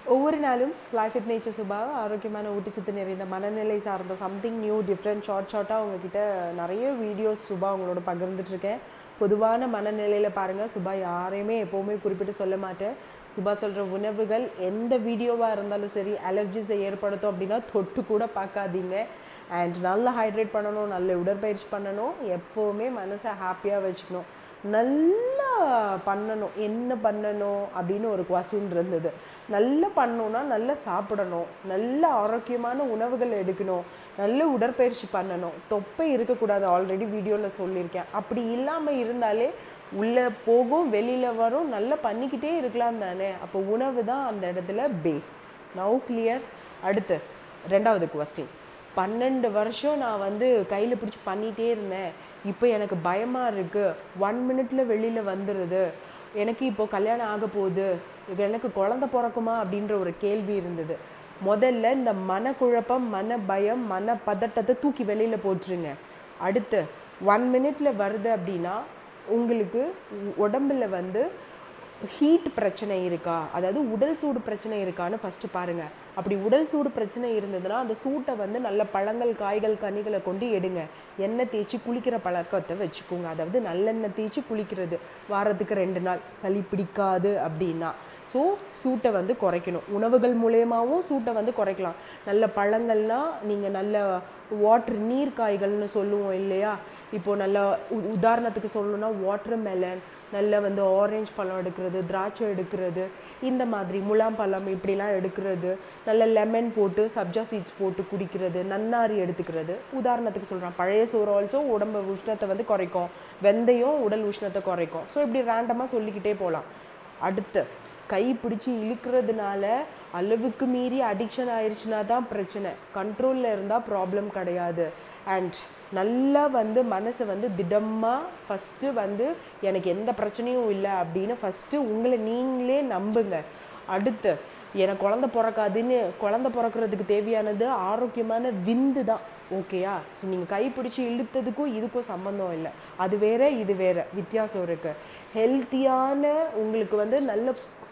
ஒவ்வொரு நாளும் life with nature Subha ஆரோக்கியமான ஊட்டச்சத்து நிறைந்த மனநிலை சார்ந்த சம்திங் நியூ டிஃப்ரெண்ட் ஷார்ட் ஷார்ட்டாக உங்ககிட்ட நிறைய வீடியோஸ் சுபா உங்களோட பகிர்ந்துட்டு இருக்கேன் பொதுவான மனநிலையில் பாருங்கள் சுபா யாரையுமே எப்போவுமே குறிப்பிட்டு சொல்ல மாட்டேன் சுபா சொல்கிற உணவுகள் எந்த வீடியோவாக இருந்தாலும் சரி அலர்ஜிஸை ஏற்படுத்தும் அப்படின்னா தொட்டு கூட பார்க்காதீங்க அண்ட் நல்லா ஹைட்ரேட் பண்ணணும் நல்ல உடற்பயிற்சி பண்ணணும் எப்போவுமே மனசை ஹாப்பியாக வச்சுக்கணும் நல்லா பண்ணணும் என்ன பண்ணணும் அப்படின்னு ஒரு கொஸ்டின் இருந்தது நல்லா பண்ணணும்னா நல்லா சாப்பிடணும் நல்ல ஆரோக்கியமான உணவுகள் எடுக்கணும் நல்ல உடற்பயிற்சி பண்ணணும் தொப்பை இருக்கக்கூடாது ஆல்ரெடி வீடியோவில் சொல்லியிருக்கேன் அப்படி இல்லாமல் இருந்தாலே உள்ளே போகும் வெளியில் வரும் நல்லா பண்ணிக்கிட்டே இருக்கலாம் தானே அப்போ உணவு தான் அந்த இடத்துல பேஸ் நவு கிளியர் அடுத்து ரெண்டாவது கொஸ்டின் பன்னெண்டு வருஷம் நான் வந்து கையில் பிடிச்சி பண்ணிகிட்டே இருந்தேன் இப்போ எனக்கு பயமாக இருக்குது ஒன் மினிட்ல வெளியில் வந்துடுது எனக்கு இப்போ கல்யாணம் ஆக போகுது இது எனக்கு குழந்த பிறக்குமா அப்படின்ற ஒரு கேள்வி இருந்தது முதல்ல இந்த மனக்குழப்பம் மன பயம் மன பதட்டத்தை தூக்கி வெளியில் போட்டுருங்க அடுத்து ஒன் மினிட்ல வருது அப்படின்னா உங்களுக்கு உடம்புல வந்து ஹீட் பிரச்சனை இருக்கா அதாவது உடல் சூடு பிரச்சனை இருக்கான்னு ஃபஸ்ட்டு பாருங்கள் அப்படி உடல் சூடு பிரச்சனை இருந்ததுன்னா அந்த சூட்டை வந்து நல்ல பழங்கள் காய்கள் கனிகளை கொண்டு எடுங்க எண்ணெய் தேய்ச்சி குளிக்கிற பழக்கத்தை வச்சுக்கோங்க அதாவது நல்லெண்ணெய் தேய்ச்சி குளிக்கிறது வாரத்துக்கு ரெண்டு நாள் சளி பிடிக்காது அப்படின்னா ஸோ சூட்டை வந்து குறைக்கணும் உணவுகள் மூலயமாவும் சூட்டை வந்து குறைக்கலாம் நல்ல பழங்கள்னால் நீங்கள் நல்ல வாட்ரு நீர் காய்கள்னு சொல்லுவோம் இல்லையா இப்போது நல்ல உ- உதாரணத்துக்கு சொல்லணும்னா வாட்டர் மெலன் நல்ல வந்து ஆரஞ்சு பழம் எடுக்கிறது திராட்சை எடுக்கிறது இந்த மாதிரி முலாம்பழம் இப்படிலாம் எடுக்கிறது நல்ல லெமன் போட்டு சப்ஜா சீட்ஸ் போட்டு குடிக்கிறது நன்னாரி எடுத்துக்கிறது உதாரணத்துக்கு சொல்கிறேன் பழைய சோறு ஆல்சோ உடம்பு உஷ்ணத்தை வந்து குறைக்கும் வெந்தயம் உடல் உஷ்ணத்தை குறைக்கும் ஸோ இப்படி ரேண்டமாக சொல்லிக்கிட்டே போகலாம் அடுத்து கை பிடிச்சி இழுக்கிறதுனால அளவுக்கு மீறி அடிக்ஷன் ஆயிடுச்சுனா தான் பிரச்சனை கண்ட்ரோலில் இருந்தால் ப்ராப்ளம் கிடையாது அண்ட் நல்லா வந்து மனசை வந்து திடமாக ஃபஸ்ட்டு வந்து எனக்கு எந்த பிரச்சனையும் இல்லை அப்படின்னு ஃபஸ்ட்டு உங்களை நீங்களே நம்புங்க அடுத்து எனக்கு குழந்த பிறக்காதுன்னு குழந்த பிறக்கிறதுக்கு தேவையானது ஆரோக்கியமான விந்து தான் ஓகேயா ஸோ நீங்கள் கைப்பிடிச்சி இழுத்ததுக்கும் இதுக்கும் சம்மந்தம் இல்லை அது வேற இது வேற வித்தியாசம் இருக்குது ஹெல்த்தியான உங்களுக்கு வந்து நல்ல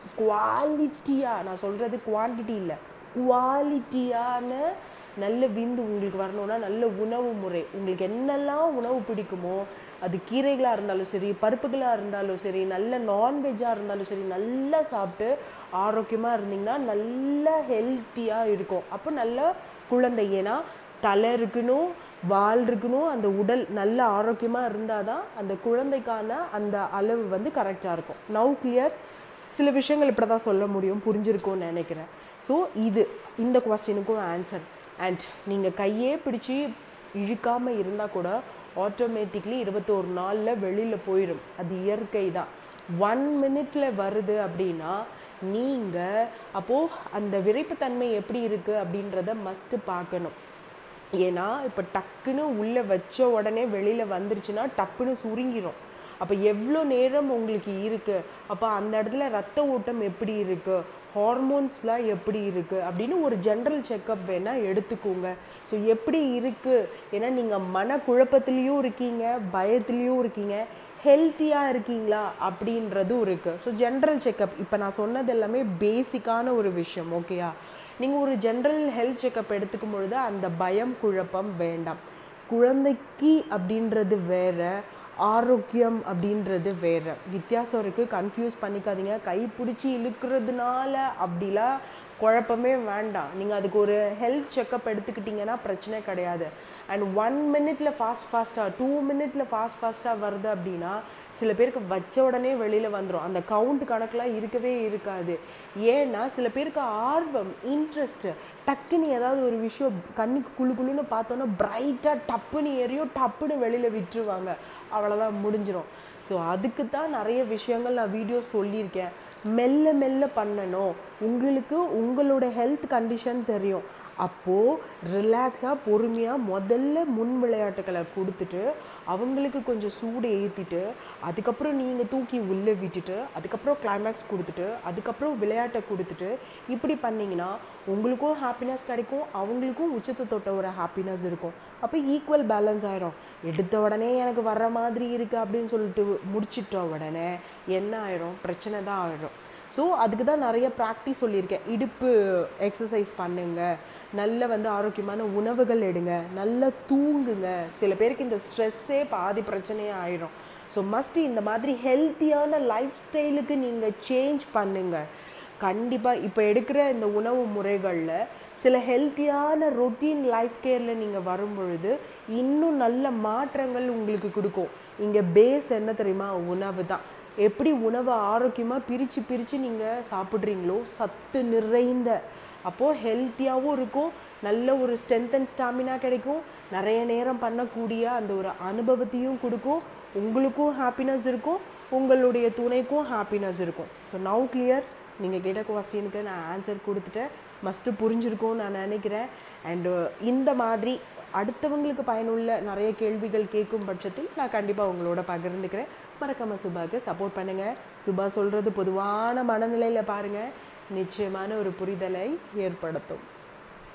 குவாலிட்டியாக நான் சொல்கிறது குவான்டிட்டி இல்லை குவாலிட்டியான நல்ல விந்து உங்களுக்கு வரணும்னா நல்ல உணவு முறை உங்களுக்கு என்னெல்லாம் உணவு பிடிக்குமோ அது கீரைகளாக இருந்தாலும் சரி பருப்புகளாக இருந்தாலும் சரி நல்ல நான்வெஜ்ஜாக இருந்தாலும் சரி நல்லா சாப்பிட்டு ஆரோக்கியமாக இருந்தீங்கன்னா நல்ல ஹெல்த்தியாக இருக்கும் அப்போ நல்ல குழந்தை ஏன்னா தலை இருக்கணும் வால் இருக்கணும் அந்த உடல் நல்ல ஆரோக்கியமாக இருந்தால் தான் அந்த குழந்தைக்கான அந்த அளவு வந்து கரெக்டாக இருக்கும் நவ் கிளியர் சில விஷயங்கள் இப்படி தான் சொல்ல முடியும் புரிஞ்சிருக்கும்னு நினைக்கிறேன் ஸோ இது இந்த கொஸ்டினுக்கும் ஆன்சர் அண்ட் நீங்கள் கையே பிடிச்சி இழுக்காமல் இருந்தால் கூட ஆட்டோமேட்டிக்லி இருபத்தோரு நாளில் வெளியில் போயிடும் அது இயற்கை தான் ஒன் மினிட்ல வருது அப்படின்னா நீங்கள் அப்போது அந்த விரைப்புத்தன்மை எப்படி இருக்குது அப்படின்றத மஸ்ட்டு பார்க்கணும் ஏன்னா இப்போ டக்குன்னு உள்ளே வச்ச உடனே வெளியில் வந்துருச்சுன்னா டப்புன்னு சுருங்கிரும் அப்போ எவ்வளோ நேரம் உங்களுக்கு இருக்குது அப்போ அந்த இடத்துல ரத்த ஓட்டம் எப்படி இருக்குது ஹார்மோன்ஸ்லாம் எப்படி இருக்குது அப்படின்னு ஒரு ஜென்ரல் செக்கப் வேணால் எடுத்துக்கோங்க ஸோ எப்படி இருக்குது ஏன்னா நீங்கள் மனக்குழப்பத்துலேயும் இருக்கீங்க பயத்துலேயும் இருக்கீங்க ஹெல்த்தியாக இருக்கீங்களா அப்படின்றதும் இருக்குது ஸோ ஜென்ரல் செக்கப் இப்போ நான் சொன்னது எல்லாமே பேசிக்கான ஒரு விஷயம் ஓகேயா நீங்கள் ஒரு ஜென்ரல் ஹெல்த் செக்கப் எடுத்துக்கும் பொழுது அந்த பயம் குழப்பம் வேண்டாம் குழந்தைக்கு அப்படின்றது வேற ஆரோக்கியம் அப்படின்றது வேற வித்தியாசம் இருக்குது கன்ஃபியூஸ் பண்ணிக்காதீங்க கை பிடிச்சி இழுக்கிறதுனால அப்படிலாம் குழப்பமே வேண்டாம் நீங்கள் அதுக்கு ஒரு ஹெல்த் செக்கப் எடுத்துக்கிட்டிங்கன்னா பிரச்சனை கிடையாது அண்ட் ஒன் மினிட்ல ஃபாஸ்ட் ஃபாஸ்ட்டாக டூ மினிட்ல ஃபாஸ்ட் ஃபாஸ்ட்டாக வருது அப்படின்னா சில பேருக்கு வச்ச உடனே வெளியில் வந்துடும் அந்த கவுண்ட் கணக்கெலாம் இருக்கவே இருக்காது ஏன்னா சில பேருக்கு ஆர்வம் இன்ட்ரெஸ்ட் டக்குன்னு ஏதாவது ஒரு விஷயம் கண்ணுக்கு குளு குளுன்னு பார்த்தோன்னா பிரைட்டாக டப்புன்னு எரியும் டப்புன்னு வெளியில் விட்டுருவாங்க அவ்வளோதான் முடிஞ்சிடும் ஸோ அதுக்கு தான் நிறைய விஷயங்கள் நான் வீடியோ சொல்லியிருக்கேன் மெல்ல மெல்ல பண்ணணும் உங்களுக்கு உங்களோட ஹெல்த் கண்டிஷன் தெரியும் அப்போது ரிலாக்ஸாக பொறுமையாக முதல்ல முன் விளையாட்டுகளை கொடுத்துட்டு அவங்களுக்கு கொஞ்சம் சூடு ஏற்றிட்டு அதுக்கப்புறம் நீங்கள் தூக்கி உள்ளே விட்டுட்டு அதுக்கப்புறம் கிளைமேக்ஸ் கொடுத்துட்டு அதுக்கப்புறம் விளையாட்டை கொடுத்துட்டு இப்படி பண்ணிங்கன்னா உங்களுக்கும் ஹாப்பினஸ் கிடைக்கும் அவங்களுக்கும் உச்சத்தை தொட்ட ஒரு ஹாப்பினஸ் இருக்கும் அப்போ ஈக்குவல் பேலன்ஸ் ஆயிரும் எடுத்த உடனே எனக்கு வர்ற மாதிரி இருக்குது அப்படின்னு சொல்லிட்டு முடிச்சிட்ட உடனே என்ன ஆயிரும் பிரச்சனை தான் ஆயிடும் ஸோ அதுக்கு தான் நிறைய ப்ராக்டிஸ் சொல்லியிருக்கேன் இடுப்பு எக்ஸசைஸ் பண்ணுங்க நல்ல வந்து ஆரோக்கியமான உணவுகள் எடுங்க நல்லா தூங்குங்க சில பேருக்கு இந்த ஸ்ட்ரெஸ்ஸே பாதி பிரச்சனையே ஆயிடும் ஸோ மஸ்ட் இந்த மாதிரி ஹெல்த்தியான லைஃப் ஸ்டைலுக்கு நீங்கள் சேஞ்ச் பண்ணுங்க கண்டிப்பாக இப்போ எடுக்கிற இந்த உணவு முறைகளில் சில ஹெல்த்தியான ரொட்டீன் லைஃப் கேரில் நீங்கள் வரும் பொழுது இன்னும் நல்ல மாற்றங்கள் உங்களுக்கு கொடுக்கும் இங்கே பேஸ் என்ன தெரியுமா உணவு தான் எப்படி உணவை ஆரோக்கியமாக பிரித்து பிரித்து நீங்கள் சாப்பிட்றீங்களோ சத்து நிறைந்த அப்போது ஹெல்த்தியாகவும் இருக்கும் நல்ல ஒரு ஸ்ட்ரென்த் அண்ட் ஸ்டாமினா கிடைக்கும் நிறைய நேரம் பண்ணக்கூடிய அந்த ஒரு அனுபவத்தையும் கொடுக்கும் உங்களுக்கும் ஹாப்பினஸ் இருக்கும் உங்களுடைய துணைக்கும் ஹாப்பினஸ் இருக்கும் ஸோ நவு கிளியர் நீங்கள் கேட்ட கொஸ்டினுக்கு நான் ஆன்சர் கொடுத்துட்டேன் மஸ்ட்டு புரிஞ்சிருக்கும்னு நான் நினைக்கிறேன் அண்டு இந்த மாதிரி அடுத்தவங்களுக்கு பயனுள்ள நிறைய கேள்விகள் கேட்கும் பட்சத்தில் நான் கண்டிப்பாக உங்களோட பகிர்ந்துக்கிறேன் மறக்காம சுபாக்கு சப்போர்ட் பண்ணுங்கள் சுபா சொல்கிறது பொதுவான மனநிலையில் பாருங்கள் நிச்சயமான ஒரு புரிதலை ஏற்படுத்தும்